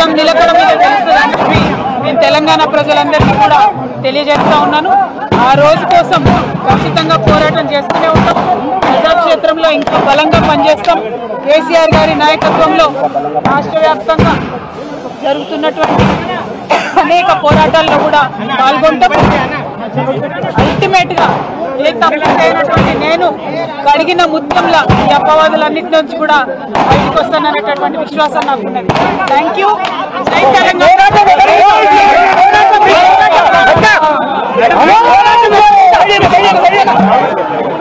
బలం నిలకడ మీద తెలుస్తుందని చెప్పి నేను తెలంగాణ ప్రజలందరికీ కూడా తెలియజేస్తా ఉన్నాను ఆ రోజు కోసం ఖచ్చితంగా పోరాటం చేస్తూనే ఉంటాం ప్రజాక్షేత్రంలో ఇంకా బలంగా పనిచేస్తాం కేసీఆర్ గారి నాయకత్వంలో రాష్ట్ర వ్యాప్తంగా జరుగుతున్నటువంటి అనేక పోరాటాల్లో కూడా పాల్గొంటాం అల్టిమేట్ గా ఏ తప్పు చేయనటువంటి నేను కడిగిన ముత్యంలా ఈ అపవాదులన్నిటి నుంచి కూడా బయటకు వస్తాననేటటువంటి విశ్వాసం నాకు ఉన్నది థ్యాంక్ యూ జై తెలంగాణ